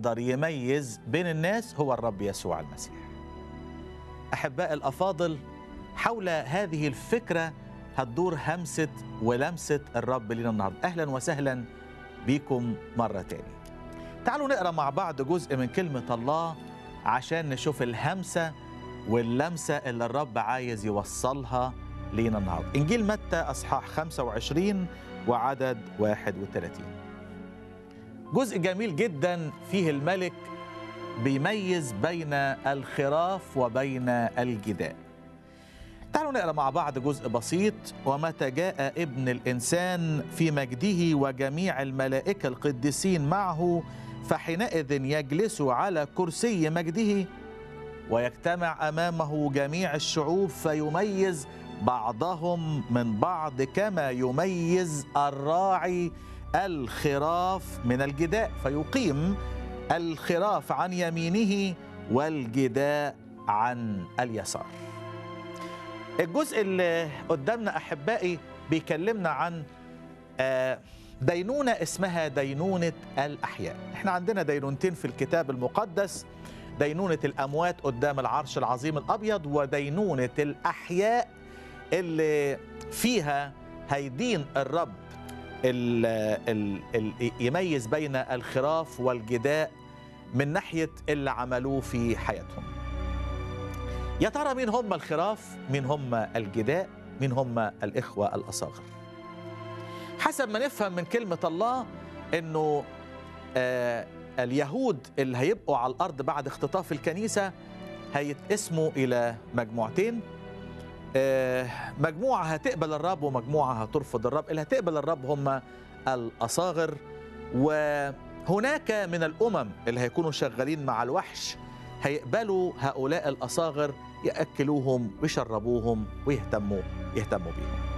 يقدر يميز بين الناس هو الرب يسوع المسيح أحباء الأفاضل حول هذه الفكرة هتدور همسة ولمسة الرب لنا النهاردة أهلا وسهلا بيكم مرة تاني تعالوا نقرأ مع بعض جزء من كلمة الله عشان نشوف الهمسة واللمسة اللي الرب عايز يوصلها لينا النهاردة إنجيل متى أصحاح 25 وعدد 31 جزء جميل جدا فيه الملك بيميز بين الخراف وبين الجداء تعالوا نقرا مع بعض جزء بسيط ومتى جاء ابن الانسان في مجده وجميع الملائكه القديسين معه فحينئذ يجلس على كرسي مجده ويجتمع امامه جميع الشعوب فيميز بعضهم من بعض كما يميز الراعي الخراف من الجداء فيقيم الخراف عن يمينه والجداء عن اليسار الجزء اللي قدامنا احبائي بيكلمنا عن دينونه اسمها دينونه الاحياء احنا عندنا دينونتين في الكتاب المقدس دينونه الاموات قدام العرش العظيم الابيض ودينونه الاحياء اللي فيها هيدين الرب ال ال ال يميز بين الخراف والجداء من ناحيه اللي عملوه في حياتهم يا ترى مين هم الخراف مين هم الجداء مين هم الاخوه الاصاغر حسب ما نفهم من كلمه الله انه آه اليهود اللي هيبقوا على الارض بعد اختطاف الكنيسه هيتقسموا الى مجموعتين آه مجموعه هتقبل الرب ومجموعه هترفض الرب اللي هتقبل الرب هم الاصاغر وهناك من الامم اللي هيكونوا شغالين مع الوحش هيقبلوا هؤلاء الاصاغر ياكلوهم ويشربوهم ويهتموا يهتموا بيهم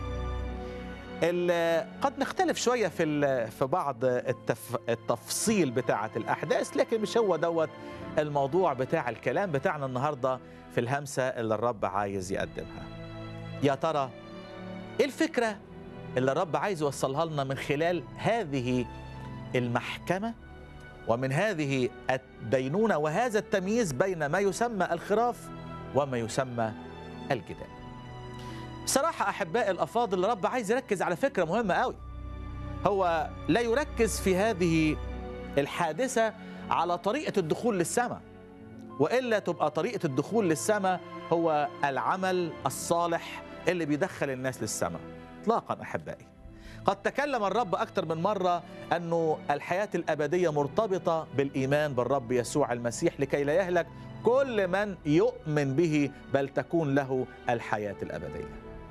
قد نختلف شويه في في بعض التف... التفصيل بتاعه الاحداث لكن مش هو دوت الموضوع بتاع الكلام بتاعنا النهارده في الهمسه اللي الرب عايز يقدمها يا ترى ايه الفكره اللي الرب عايز يوصلها لنا من خلال هذه المحكمه ومن هذه الدينونه وهذا التمييز بين ما يسمى الخراف وما يسمى الجدال بصراحة أحباء الأفاضل الرب عايز يركز على فكرة مهمة قوي هو لا يركز في هذه الحادثة على طريقة الدخول للسماء وإلا تبقى طريقة الدخول للسماء هو العمل الصالح اللي بيدخل الناس للسماء إطلاقا أحبائي قد تكلم الرب أكثر من مرة أنه الحياة الأبدية مرتبطة بالإيمان بالرب يسوع المسيح لكي لا يهلك كل من يؤمن به بل تكون له الحياة الأبدية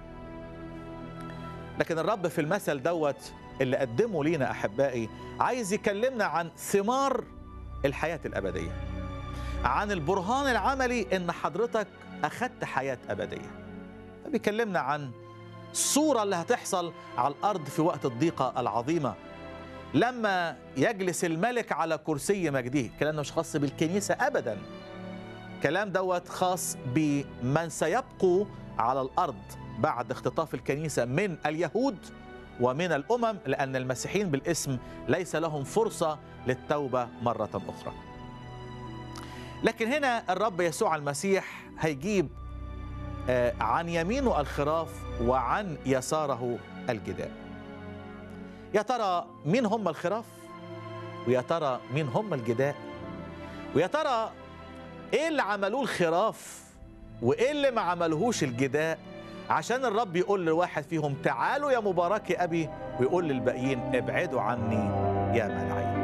لكن الرب في المثل دوت اللي قدمه لينا أحبائي عايز يكلمنا عن ثمار الحياة الأبدية عن البرهان العملي إن حضرتك أخدت حياة أبدية فبيكلمنا عن الصورة اللي هتحصل على الأرض في وقت الضيقة العظيمة لما يجلس الملك على كرسي مجده الكلام ده مش خاص بالكنيسة أبدا كلام دوت خاص بمن سيبقوا على الأرض بعد اختطاف الكنيسة من اليهود ومن الأمم لأن المسيحيين بالاسم ليس لهم فرصة للتوبة مرة أخرى لكن هنا الرب يسوع المسيح هيجيب عن يمينه الخراف وعن يساره الجداء يا ترى مين هم الخراف ويا ترى مين هم الجداء ويا ترى ايه اللي عملوه الخراف وايه اللي ما عملهوش الجداء عشان الرب يقول لواحد فيهم تعالوا يا مبارك يا ابي ويقول للباقيين ابعدوا عني يا ملعين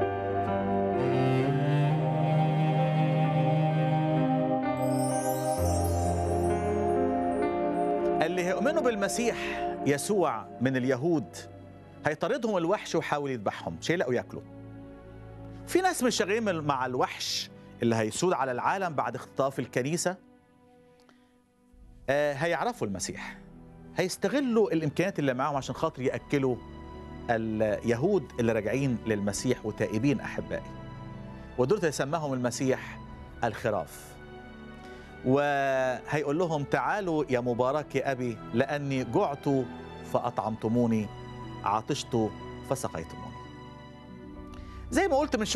اللي هيؤمنوا بالمسيح يسوع من اليهود هيطاردهم الوحش ويحاول يذبحهم مش هيلاقوا ياكلوا في ناس مش شغالين مع الوحش اللي هيسود على العالم بعد اختطاف الكنيسه آه هيعرفوا المسيح هيستغلوا الامكانيات اللي معاهم عشان خاطر ياكلوا اليهود اللي راجعين للمسيح وتائبين احبائي ودول يسماهم المسيح الخراف وهيقول لهم تعالوا يا مبارك يا ابي لاني جعت فاطعمتموني عطشت فسقيتموني زي ما قلت من